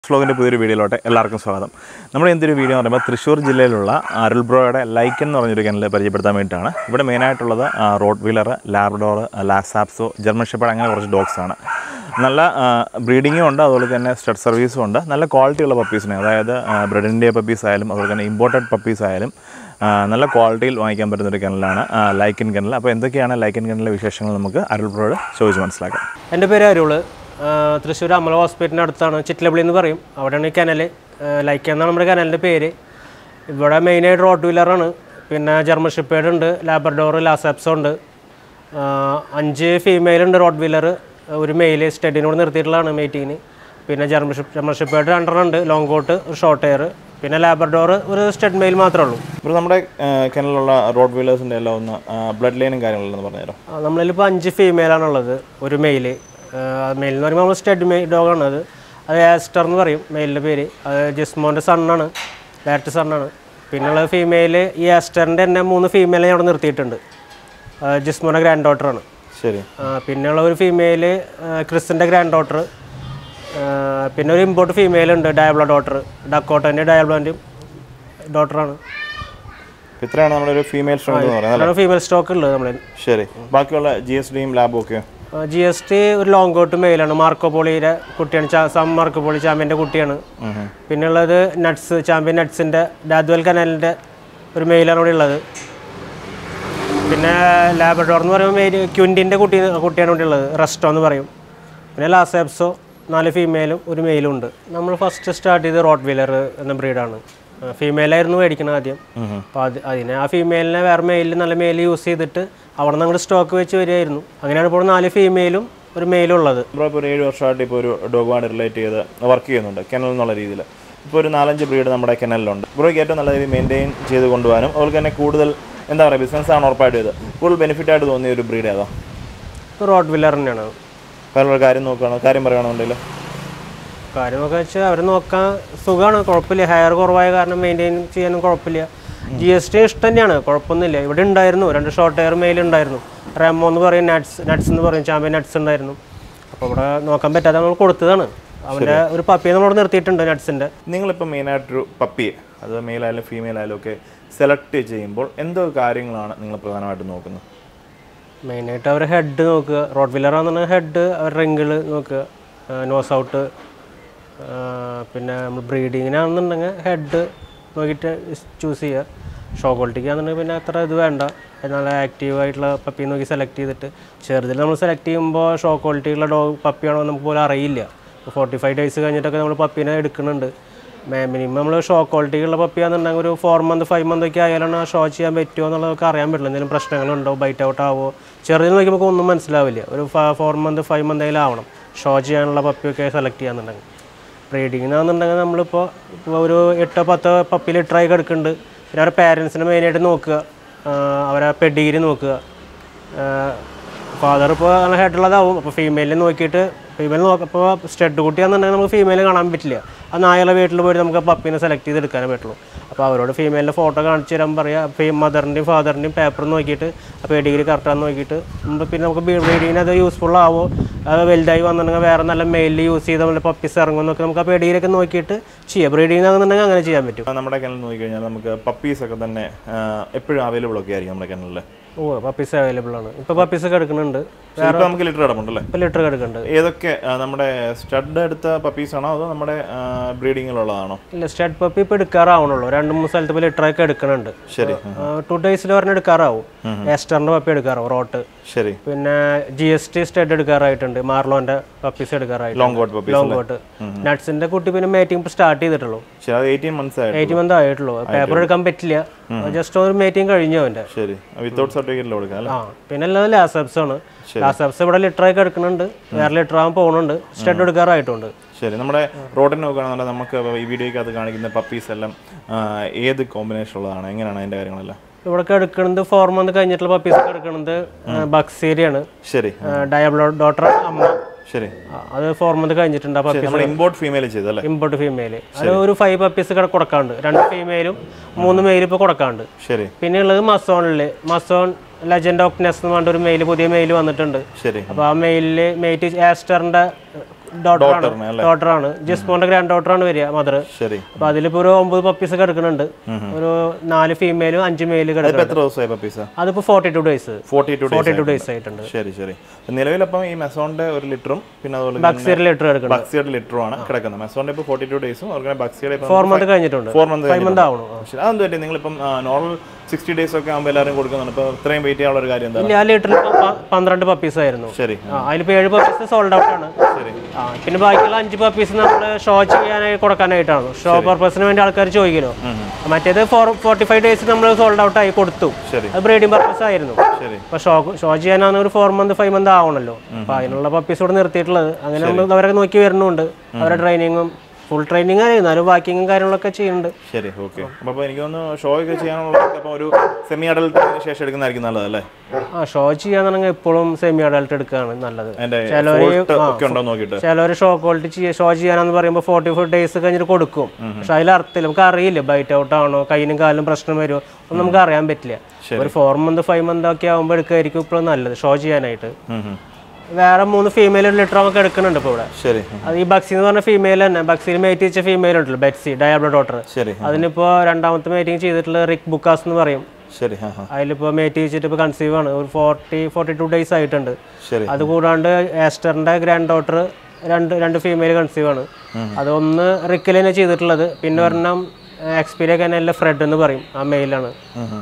ഫ്ലോഗിൻ്റെ പുതിയൊരു വീഡിയോയിലോട്ട് എല്ലാവർക്കും സ്വാഗതം നമ്മൾ എന്തൊരു വീഡിയോ എന്ന് പറയുമ്പോൾ തൃശ്ശൂർ ജില്ലയിലുള്ള അരുൾ ബ്രോയുടെ ലൈക്കൻ എന്ന് പറഞ്ഞൊരു കനൽ പരിചയപ്പെടുത്താൻ വേണ്ടിയിട്ടാണ് ഇവിടെ മെയിനായിട്ടുള്ളത് rottweiler labrador lhasa apso German shepherd അങ്ങനെ കുറച്ച് ഡോഗ്സ് ആണ് നല്ല ബ്രീഡിങ്ങും ഉണ്ട് അതുപോലെ തന്നെ സ്റ്റഡ് സർവീസും ഉണ്ട് നല്ല ക്വാളിറ്റിയുള്ള പപ്പീസിനെ അതായത് ബ്രെഡിൻ്റെ പപ്പീസ് ആയാലും അതുപോലെ തന്നെ ഇമ്പോർട്ടഡ് പപ്പീസ് ആയാലും ആ, നല്ല ക്വാളിറ്റിയിൽ വാങ്ങിക്കാൻ പറ്റുന്ന ഒരു കനലാണ് ലൈക്കൻ കനൽ അപ്പോൾ എന്തൊക്കെയാണ് ലൈക്കൻ കനലിലെ വിശേഷങ്ങൾ നമുക്ക് അരുൾ ബ്രോയോട് ചോദിച്ച് മനസ്സിലാക്കാം എൻ്റെ പേര് അരുള് തൃശ്ശൂർ അമല ഹോസ്പിറ്റലിൻ്റെ അടുത്താണ് ചിറ്റിലപ്പള്ളി എന്ന് പറയും അവിടെയാണ് ഈ കനൽ ലൈക്ക് എന്നാണ് നമ്മുടെ കനലിൻ്റെ പേര് ഇവിടെ മെയിനായിട്ട് റോഡ് വീലറാണ് പിന്നെ ജർമ്മൻ ഷിപ്പേഡ് ഉണ്ട് ലാബർഡോർ ലാസാപ്സോ ഉണ്ട് ആ, അഞ്ച് ഫീമെയിൽ ഉണ്ട് റോഡ് വീലർ ഒരു മെയിൽ സ്റ്റഡിനോട് നിർത്തിയിട്ടുള്ളതാണ് മീറ്റിങ്ങിന് പിന്നെ ജർമ്മൻ ഷിപ്പ് ജർമ്മൻ ഷിപ്പേഡ് രണ്ടെണ്ണം ഉണ്ട് ലോങ് കോട്ട് ഒരു ഷോർട്ട് എയർ പിന്നെ ലാബർഡോർ ഒരു സ്റ്റഡ് മെയിൽ മാത്രമേ ഉള്ളൂ ഇപ്പോൾ നമ്മുടെ കനലിലുള്ള റോഡ് വീലേഴ്സിൻ്റെ എല്ലാം ഒന്ന് ബ്ലഡ് ലൈനും കാര്യങ്ങളെന്ന് പറഞ്ഞുതരാം ആ, നമ്മളിലിപ്പോൾ അഞ്ച് ഫീമെയിലാണുള്ളത് ഒരു മെയില് മെയിൽ എന്ന് പറയുമ്പോൾ നമ്മൾ സ്റ്റഡ് മെയിൽ ഡോഗാണ് അത് അത് ആസ്റ്റർ എന്ന് പറയും മെയിലിൻ്റെ പേര് അത് ജിസ്മോൻ്റെ സണ്ണാണ് ഡയറക്റ്റ് സണ്ണാണ് പിന്നെയുള്ളത് ഫീമെയിൽ ഈ ആസ്റ്ററിൻ്റെ തന്നെ മൂന്ന് ഫീമെയിലെ ഞാൻ അവിടെ നിർത്തിയിട്ടുണ്ട് ആ, ജിസ്മോൻ്റെ ഗ്രാൻഡ് ഡോട്ടറാണ് ശരി പിന്നെയുള്ള ഒരു ഫീമെയിൽ ക്രിസിൻ്റെ ഗ്രാൻഡ് ഡോട്ടർ പിന്നെ ഒരു ഇമ്പോർട്ട് ഫീമെയിൽ ഉണ്ട് ഡയബ്ലോ ഡോട്ടർ ഡക്കോട്ടൻ്റെ ഡയബ്ലോൻ്റെയും ഡോട്ടറാണ് അപ്പോൾ ഇത്രയാണ് നമ്മുടെ ഒരു ഫീമെയിൽ സ്ട്രെങ്ത് എന്ന് പറയുന്നത് അതാണ് ഫീമെയിൽ സ്റ്റോക്ക് ഉള്ളത് നമ്മളിൽ ശരി ബാക്കിയുള്ള ജി എസ് ഡിയും ലാബും ഒക്കെ ജി എസ് ടി ഒരു ലോങ് കോട്ട് മെയിലാണ് മാർക്കോ പോളിയുടെ കുട്ടിയാണ് ചാ- സം മാർക്കോ പോളി ചാമ്പ്യൻ്റെ കുട്ടിയാണ് പിന്നെ ഉള്ളത് നട്ട്സ് ചാമ്പ്യൻ നട്ട്സിൻ്റെ ഡാദ്വൽ കനാലിൻ്റെ ഒരു മെയിലാണ് ഇവിടെ ഉള്ളത് പിന്നെ ലാബഡോർ എന്ന് പറയുമ്പോൾ മെയിൽ ക്യുൻറ്റിൻ്റെ കുട്ടി കുട്ടിയാണ് ഇവിടെ ഉള്ളത് റെസ്റ്റോ എന്ന് പറയും പിന്നെ ലാസെപ്സോ നാല് ഫീമെയിലും ഒരു മെയിലും ഉണ്ട് നമ്മൾ ഫസ്റ്റ് സ്റ്റാർട്ട് ചെയ്ത് റോട്ട് വീലർ എന്ന ബ്രീഡാണ് ഫീമെയിലായിരുന്നു മേടിക്കണം ആദ്യം അപ്പോൾ അത് അതിനെ ആ ഫീമെയിലിനെ വേറെ മെയിലിൽ നല്ല മെയിൽ യൂസ് ചെയ്തിട്ട് അവിടെ നിന്ന് അങ്ങോട്ട് സ്റ്റോക്ക് വെച്ച് വരികയായിരുന്നു അങ്ങനെയാണ് ഇപ്പോൾ നാല് ഫീമെയിലും ഒരു മെയിലും ഉള്ളത് ബ്രോ ഇപ്പോൾ ഒരു ഏഴ് വർഷമായിട്ട് ഇപ്പോൾ ഒരു ഡോഗുമായിട്ട് റിലേറ്റ് ചെയ്ത് വർക്ക് ചെയ്യുന്നുണ്ട് കെനൽ എന്നുള്ള രീതിയിൽ ഇപ്പോൾ ഒരു നാലഞ്ച് ബ്രീഡ് നമ്മുടെ കെനലിലുണ്ട് ബ്രോയ്ക്ക് ഏറ്റവും നല്ല രീതിയിൽ മെയിൻറ്റെയിൻ ചെയ്ത് കൊണ്ടുപോകാനും അതുപോലെ തന്നെ കൂടുതൽ എന്താ പറയുക ബിസിനസ്സാണ് ഉറപ്പായിട്ട് ചെയ്ത് കൂടുതൽ ബെനിഫിറ്റ് ആയിട്ട് തോന്നിയ ഒരു ബ്രീഡ് ഏതാ റോട്ട് വീലർ തന്നെയാണ് വേറെ കാര്യം നോക്കുകയാണോ കാര്യം പറയുകയാണെന്നുണ്ടെങ്കിൽ കാര്യമൊക്കെ വെച്ചാൽ അവർ നോക്കാൻ സുഖമാണ് കുഴപ്പമില്ല ഹെയർ കുറവായ കാരണം മെയിൻറ്റെയിൻ ചെയ്യാനും കുഴപ്പമില്ല ജി എസ് ടി ഇഷ്ടം തന്നെയാണ് കുഴപ്പമൊന്നുമില്ല ഇവിടെ ഉണ്ടായിരുന്നു രണ്ട് ഷോർട്ട് ഹെയർ മെയിൽ ഉണ്ടായിരുന്നു റെമോ എന്ന് പറയും നട്ട്സ് നട്ട്സ് എന്ന് പറയും ചാമ്പ്യൻ നട്ട്സ് ഉണ്ടായിരുന്നു അപ്പോൾ ഇവിടെ നോക്കാൻ പറ്റാതെ നമ്മൾ കൊടുത്തതാണ് അവൻ്റെ ഒരു പപ്പിയെ നമ്മളോട് നിർത്തിയിട്ടുണ്ട് നട്ട്സിൻ്റെ നിങ്ങളിപ്പോൾ മെയിനായിട്ടൊരു പപ്പിയെ അത് മെയിൽ ആയാലും ഫീമെയിൽ ആയാലും ഒക്കെ സെലക്ട് ചെയ്യുമ്പോൾ എന്തോ കാര്യങ്ങളാണ് നിങ്ങൾ പ്രധാനമായിട്ടും നോക്കുന്നത് മെയിനായിട്ട് അവർ ഹെഡ് നോക്കുക റോഡ് വീലറാണെന്നുണ്ടെങ്കിൽ ഹെഡ് അവർ റിങ്കിൾ നോക്കുക നോസ് ഔട്ട് പിന്നെ നമ്മൾ ബ്രീഡിങ്ങിനാണെന്നുണ്ടെങ്കിൽ ഹെഡ് നോക്കിയിട്ട് ചൂസ് ചെയ്യുക ഷോ ക്വാളിറ്റിക്കാണെന്നുണ്ടെങ്കിൽ പിന്നെ അത്ര ഇത് വേണ്ട നല്ല ആക്റ്റീവ് ആയിട്ടുള്ള പപ്പി നോക്കി സെലക്ട് ചെയ്തിട്ട് ചെറുതിൽ നമ്മൾ സെലക്ട് ചെയ്യുമ്പോൾ ഷോ ക്വാളിറ്റി ഉള്ള ഡോഗ് പപ്പിയാണോ എന്ന് നമുക്ക് പോലും അറിയില്ല ഫോർട്ടി ഫൈവ് ഡേയ്സ് കഴിഞ്ഞിട്ടൊക്കെ നമ്മൾ പപ്പീനെ എടുക്കുന്നുണ്ട് മിനിമം നമ്മൾ ഷോ ക്വാളിറ്റി ഉള്ള പപ്പിയാണെന്നുണ്ടെങ്കിൽ ഒരു ഫോർ മന്ത് ഫൈവ് മന്ത് ഒക്കെ ആയാലാണ് ആ ഷോ ചെയ്യാൻ പറ്റുമോ എന്നുള്ളതൊക്കെ അറിയാൻ പറ്റില്ല എന്തെങ്കിലും പ്രശ്നങ്ങളുണ്ടോ ബൈറ്റ് ഔട്ട് ആവോ ചെറുതിൽ നോക്കി നമുക്ക് ഒന്നും മനസ്സിലാവില്ല ഒരു ഫോർ മന്ത് ഫൈവ് മന്ത് ആയാലും ആവണം ഷോ ചെയ്യാനുള്ള പപ്പിയൊക്കെ സെലക്ട് ചെയ്യാന്നുണ്ടെങ്കിൽ ബ്രീഡിങ്ങിനാണെന്നുണ്ടെങ്കിൽ നമ്മളിപ്പോൾ ഇപ്പോൾ ഒരു എട്ടോ പത്തോ പപ്പി ലിറ്ററായി കിടക്കുന്നുണ്ട് പിന്നെ അവരുടെ പാരൻസിനെ മെയിനായിട്ട് നോക്കുക ആ, അവരെ പെഡിഗിരി നോക്കുക ഫാദർ ഇപ്പോൾ നല്ല ഹെഡുള്ളതാവും അപ്പോൾ ഫീമെയിലിനെ നോക്കിയിട്ട് ഫീമെയിൽ നോക്കപ്പോൾ സ്റ്റഡ് കുട്ടിയാണെന്നുണ്ടെങ്കിൽ നമുക്ക് ഫീമെയിൽ കാണാൻ പറ്റില്ല ആ നായയുടെ വീട്ടിൽ പോയിട്ട് നമുക്ക് പപ്പീനെ സെലക്ട് ചെയ്ത് എടുക്കാനേ പറ്റുള്ളൂ അപ്പോൾ അവരോട് ഫീമെയിലിൻ്റെ ഫോട്ടോ കാണിച്ചു തരാൻ പറയാം ഫീ മദറിൻ്റെയും ഫാദറിൻ്റെയും പേപ്പർ നോക്കിയിട്ട് ആ പെഡിഗിരി കറക്റ്റാന്ന് നോക്കിയിട്ട് നമ്മൾ പിന്നെ നമുക്ക് ബ്രീഡിങ്ങിന് അത് യൂസ്ഫുൾ ആവോ അത് വലുതായി വന്നിട്ടുണ്ടെങ്കിൽ വേറെ നല്ല മെയിലിൽ യൂസ് ചെയ്ത് നമ്മൾ പപ്പീസ് ഇറങ്ങുമെന്നൊക്കെ നമുക്ക് ആ പെഡിഗിരിയൊക്കെ നോക്കിയിട്ട് ചെയ്യാം ബ്രീഡിങ് ആകുന്നുണ്ടെങ്കിൽ അങ്ങനെ ചെയ്യാൻ പറ്റും നമ്മുടെ കിണൽ നോക്കിക്കഴിഞ്ഞാൽ നമുക്ക് പപ്പീസ് ഒക്കെ തന്നെ എപ്പോഴും അവൈലബിൾ ഒക്കെ ആയിരിക്കും നമ്മുടെ കിണലിൽ ഓ പപ്പീസ് അവൈലബിൾ ആണ് ഇപ്പോൾ പപ്പീസ് ഒക്കെ എടുക്കുന്നുണ്ട് ഇപ്പോൾ നമുക്ക് ലിറ്റർ ഇടമുണ്ടല്ലേ ഇപ്പോൾ ലിറ്റർ എടുക്കുന്നുണ്ട് ഏതൊക്കെ ആ, നമ്മുടെ സ്റ്റഡ് എടുത്ത പപ്പീസ് ആണോ അതോ നമ്മുടെ ബ്രീഡിങ്ങിലുള്ളതാണോ ഇല്ല സ്റ്റഡ് പപ്പി ഇപ്പോൾ എടുക്കാറാവണുള്ളൂ രണ്ട് മൂന്ന് സ്ഥലത്ത് ഇപ്പോൾ ലിറ്ററൊക്കെ എടുക്കുന്നുണ്ട് ശരി ടു ഡേയ്സിൽ പറഞ്ഞ് എടുക്കാറാവും എസ്റ്ററിൻ്റെ പപ്പി എടുക്കാറാവും റോട്ട് ശരി പിന്നെ ജി എസ് ടി സ്റ്റഡ് എടുക്കാറായിട്ടുണ്ട് മാർലോന്റെ പപ്പീസ് എടുക്കാറായിട്ടുണ്ട് long coat puppies long coat നട്ട്സിന്റെ കുട്ടി പിന്നെ മേറ്റിംഗ് ഇപ്പോൾ സ്റ്റാർട്ട് ചെയ്തിട്ടുള്ളൂ ശരി അത് എയ്റ്റീൻ മന്ത്സ് ആയിട്ട് എയ്റ്റ് മന്ത് ആയിട്ടുള്ളൂ പേപ്പർ എടുക്കാൻ പറ്റില്ല ജസ്റ്റ് ഒരു മേറ്റിംഗ് കഴിഞ്ഞു അവന്റെ ശരി വിത്തൗട്ട് സർട്ടിഫിക്കറ്റിൽ കൊടുക്കാം അല്ലേ ആ പിന്നെ ഉള്ളത് ലാസപ്സ് ആണ് ലാസപ്സ് ഇവിടെ ലിറ്ററൊക്കെ എടുക്കുന്നുണ്ട് വേറെ ലിറ്റർ ആകാൻ പോകുന്നുണ്ട് സ്റ്റഡ് എടുക്കാറായിട്ടുണ്ട് ശരി നമ്മുടെ റോഡിന് നോക്കുകയാണെന്നുണ്ടെങ്കിൽ നമുക്ക് ഈ വീഡിയോയ്ക്കകത്ത് കാണിക്കുന്ന പപ്പീസ് എല്ലാം ആ, ഏത് കോമ്പിനേഷൻ ഉള്ളതാണ് എങ്ങനെയാണ് അതിൻ്റെ കാര്യങ്ങളെല്ലാം ഇവിടെ എടുക്കുന്നത് ഫോർ മന്ത് കഴിഞ്ഞിട്ടുള്ള പപ്പീസ് ഒക്കെ എടുക്കുന്നത് ബക്സീരിയാണ് ശരി ഡയബ്ലോ ഡോട്ടർ അമ്മ ശരി ആ, അത് ഫോർ മന്ത് കഴിഞ്ഞിട്ടുണ്ട് ആ പപ്പീസ് നമ്മൾ ഇമ്പോർട്ട് ഫീമെയിൽ ചെയ്തല്ലേ ഇമ്പോർട്ട് ഫീമെയിൽ അത് ഒരു ഫൈവ് പപ്പീസ് ഇവിടെ കൊടുക്കാണ്ട് രണ്ട് ഫീമെയിലും മൂന്ന് മെയിലും ഇപ്പോൾ കൊടുക്കാണ്ട് ശരി പിന്നെ ഉള്ളത് മസോണിൽ മസോൺ ലെജൻഡ് ഓഫ് നെസ് എന്ന് പറഞ്ഞ ഒരു മെയിൽ പുതിയ മെയിൽ വന്നിട്ടുണ്ട് ശരി അപ്പോൾ ആ മെയിലിൽ മെയ്റ്റ് ആസ്റ്ററിൻ്റെ ഡോട്ടറാണ് ഡോട്ടറിന് അല്ലേ ഡോട്ടറാണ് ജിസ്മോന്റെ ഗ്രാൻഡ് ഡോട്ടറാണ് വരിക മദർ ശരി അപ്പൊ അതിലിപ്പോ ഒരു ഒമ്പത് പപ്പീസ് കിടക്കുന്നുണ്ട് ഒരു നാല് ഫീമെയിലും അഞ്ച് മെയിലും ഇപ്പൊ കിടക്കുന്നുണ്ട് എത്ര ദിവസമായി പപ്പീസ് അതിപ്പോ forty two days forty two forty two days days ആയിട്ടുണ്ട് ശരി ശരി നിലവിലപ്പം ഈ മെസോണിന്റെ ഒരു ലിറ്ററും പിന്നെ അതുപോലെ ബക്സിയർ ലിറ്റർ കിടക്കുന്നുണ്ട് ബക്സിയുടെ ലിറ്ററും ആണ് കിടക്കുന്നത് മെസോണിന്റെ ഇപ്പോൾ ഫോർട്ടി ടു ഡേയ്സും അതുപോലെ ബക്സിയുടെ ഫോർ മന്ത് കഴിഞ്ഞിട്ടുണ്ട് ഫോർ മന്ത് ഫൈവ് മന്ത് ആവണം ശരി അതെന്ത് പറ്റി നിങ്ങളിപ്പം നോർമൽ സിക്സ്റ്റി ഡേയ്സ് ഒക്കെ ആകുമ്പോൾ എല്ലാവരും കൊടുക്കുന്നുണ്ട് ഇപ്പോൾ ഇത്രയും വെയിറ്റ് ചെയ്യാനുള്ള ഒരു കാര്യം എന്താണ് ഇല്ല ആ ലിറ്ററിൽ പന്ത്രണ്ട് പപ്പീസ് ആയിരുന്നു ശരി ആ അതിലിപ്പോ ഏഴ് പപ്പീസ് സോൾഡ് ഔട്ട് ആണ് ശരി ആ പിന്നെ ബാക്കിയുള്ള അഞ്ച് പപ്പീസ് നമ്മൾ ഷോ ചെയ്യാനായി കൊടുക്കാനായിട്ടാണ് ഷോ പർപ്പസിന് വേണ്ടി ആൾക്കാർ ചോദിക്കലോ മറ്റേത് ഫോർ ഫോർട്ടി ഫൈവ് ഡേയ്സ് നമ്മൾ സോൾഡ് ഔട്ട് ആയി കൊടുത്തു ശരി അത് ബ്രീഡിംഗ് പർപ്പസ് ആയിരുന്നു ശരി അപ്പൊ ഷോ ഷോ ചെയ്യാനാണ് ഒരു ഫോർ മന്ത് ഫൈവ് മന്ത് ആവണല്ലോ അപ്പൊ അതിനുള്ള പപ്പീസ് ഇവിടെ നിർത്തിയിട്ടുള്ളത് അങ്ങനെ നമ്മൾ അവരെ നോക്കി വരുന്നുണ്ട് അവരുടെ ട്രെയിനിങ്ങും ഫുൾ ട്രെയിനിങ് ആയിരുന്നു എന്നാലും വാക്കിങ്ങും കാര്യങ്ങളൊക്കെ ചെയ്യുന്നുണ്ട് ശരി ഓക്കെ അപ്പോൾ എനിക്ക് തോന്നുന്നു ഷോ ഒക്കെ ചെയ്യാനുള്ള അപ്പോൾ ഒരു സെമി അഡൽട്ട് ശേഷം എടുക്കുന്നതായിരിക്കും നല്ലതല്ലേ ആ ഷോ ചെയ്യാന്നുണ്ടെങ്കിൽ എപ്പോഴും സെമി അഡൽട്ട് എടുക്കുകയാണ് നല്ലത് അതിന്റെ ചിലവര് ഫോൾട്ട് ആ, ഒക്കെ ഉണ്ടോ നോക്കിയിട്ട് ചിലവർ ഷോ ക്വാളിറ്റി ഷോ ചെയ്യാനെന്ന് പറയുമ്പോൾ ഫോർട്ടി ഫോർ ഡേയ്സ് കഴിഞ്ഞിട്ട് കൊടുക്കും പക്ഷെ അതിൽ അർത്ഥമില്ല നമുക്ക് അറിയില്ല ബൈറ്റ് ഔട്ട് ആണോ കയ്യിനും കാലിനും പ്രശ്നം വരുമോ ഒന്നും നമുക്ക് അറിയാൻ പറ്റില്ല ഒരു ഫോർ മന്ത് ഫൈവ് മന്ത് ഒക്കെ ആകുമ്പോൾ എടുക്കുമായിരിക്കും ഇപ്പോഴും നല്ലത് ഷോ ചെയ്യാനായിട്ട് ഉം, ഉം. വേറെ മൂന്ന് ഫീമെയിൽ ലിറ്റർ നമുക്ക് എടുക്കുന്നുണ്ട് ഇപ്പോൾ ഇവിടെ ശരി അത് ഈ ബക്സി എന്ന് പറഞ്ഞ ഫീമെയിൽ തന്നെ ബക്സിയിൽ മേറ്റ് വെച്ച ഫീമെയിൽ ഉണ്ടല്ലോ ബെറ്റ്സി ഡയാബ്ലോ ഡോട്ടർ ശരി അതിനിപ്പോൾ രണ്ടാമത്തെ മേറ്റിംഗ് ചെയ്തിട്ടുള്ള റിക് ബുക്കാസ് എന്ന് പറയും ശരി ആ ആ അതിലിപ്പോൾ മേറ്റ് വെച്ചിട്ട് ഇപ്പോൾ കൺസീവ് ആണ് ഒരു ഫോർട്ടി ഫോർട്ടി ടു ഡേയ്സ് ആയിട്ടുണ്ട് ശരി അതുകൂടാണ്ട് ആസ്റ്ററിന്റെ ഗ്രാൻഡ് ഡോട്ടർ രണ്ട് രണ്ട് ഫീമെയിൽ കൺസീവ് ആണ് അതൊന്ന് റിക്കിൽ തന്നെ ചെയ്തിട്ടുള്ളത് പിന്നെ ഒരെണ്ണം എക്സ്പീരിയ കനലിലെ ഫ്രെഡ് എന്ന് പറയും ആ മെയിലാണ്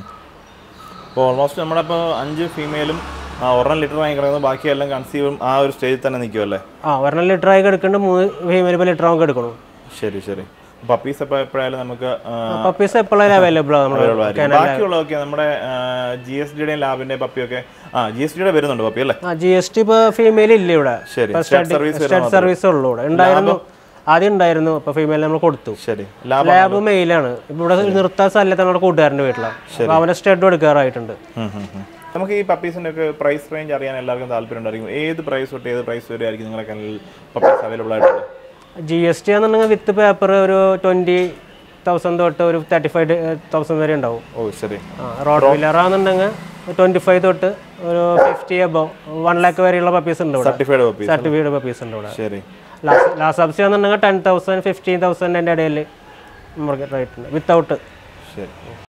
അപ്പോൾ ഓൾമോസ്റ്റ് നമ്മളിപ്പോൾ അഞ്ച് ഫീമെയിലും ഒരെണ്ണം ലിറ്റർ വാങ്ങി കിടക്കുന്നത് ബാക്കിയെല്ലാം കൺസീവും ആ ഒരു സ്റ്റേജിൽ തന്നെ നിൽക്കുമല്ലേ ആ ഒരെണ്ണം ലിറ്റർ ആയി എടുക്കുന്നുണ്ട് മൂന്ന് ഫീമെയിൽ ഇപ്പോൾ ലിറ്റർ നമുക്ക് എടുക്കണം ശരി ശരി പപ്പീസ് അപ്പോൾ എപ്പോഴായാലും നമുക്ക് ആ, പപ്പീസ് എപ്പോഴും അവൈലബിൾ ആണ് നമ്മൾ ഉള്ളതായിരിക്കും. ബാക്കിയുള്ളതൊക്കെ നമ്മുടെ ജി എസ് ഡിയുടെയും ലാബിന്റെയും പപ്പിയൊക്കെ ആ ജി എസ് ഡിയുടെ വരുന്നുണ്ട് പപ്പി അല്ലേ ആ ജി എസ് ടി ഇപ്പോൾ ഫീമെയിൽ ഇല്ല ഇവിടെ ശരി സ്റ്റഡ് സർവീസ് സ്റ്റഡ് സർവീസ് ഉള്ളൂ ഇവിടെ ഉണ്ടായിരുന്നു ആദ്യം ഉണ്ടായിരുന്നു ഇപ്പോൾ ഫീമെയിൽ നമ്മൾ കൊടുത്തു ശരി ലാബ് ലാബ് മെയിലാണ് ഇപ്പൊ ഇവിടെ നിർത്താൻ സ്ഥലത്ത് നമ്മുടെ കൂട്ടുകാരൻ്റെ വീട്ടിലാണ് അപ്പോൾ അവനെ സ്റ്റഡ് എടുക്കാറായിട്ടുണ്ട് ഉം, ഉം, ഉം. നമുക്ക് ഈ പപ്പീസിന്റെ ഒക്കെ പ്രൈസ് റേഞ്ച് അറിയാൻ എല്ലാവർക്കും താല്പര്യം ഉണ്ടായിരിക്കും ഏത് പ്രൈസ് തൊട്ട് ഏത് പ്രൈസ് വരെ ആയിരിക്കും നിങ്ങളുടെ കയ്യിൽ പപ്പീസ് അവൈലബിൾ ആയിട്ടുള്ളത് ജി എസ് ടി ആണെന്നുണ്ടെങ്കിൽ വിത്ത് പേപ്പർ ഒരു ട്വൻറ്റി തൗസൻഡ് തൊട്ട് ഒരു തേർട്ടി ഫൈവ് തൗസൻഡ് വരെ ഉണ്ടാവും ഓ ശരി റോഡ് വീലർ ആണെന്നുണ്ടെങ്കിൽ ട്വൻറ്റി ഫൈവ് തൊട്ട് ഒരു ഫിഫ്റ്റി എബോ വൺ ലാക്ക് വരെയുള്ള പപ്പീസ് ഉണ്ട് ഇവിടെ സർട്ടിഫൈഡ് പപ്പീസ് സർട്ടിഫൈഡ് പപ്പീസ് ഉണ്ട് ഇവിടെ ശരി ലാസ്റ്റ് സബ്സിഡി ആണെന്നുണ്ടെങ്കിൽ ടെൻ തൗസൻഡ് ഫിഫ്റ്റീൻ തൗസൻഡിൻ്റെ ഇടയിൽ നമുക്ക് റേറ്റ് ഉണ്ട് വിത്തൗട്ട് ശരി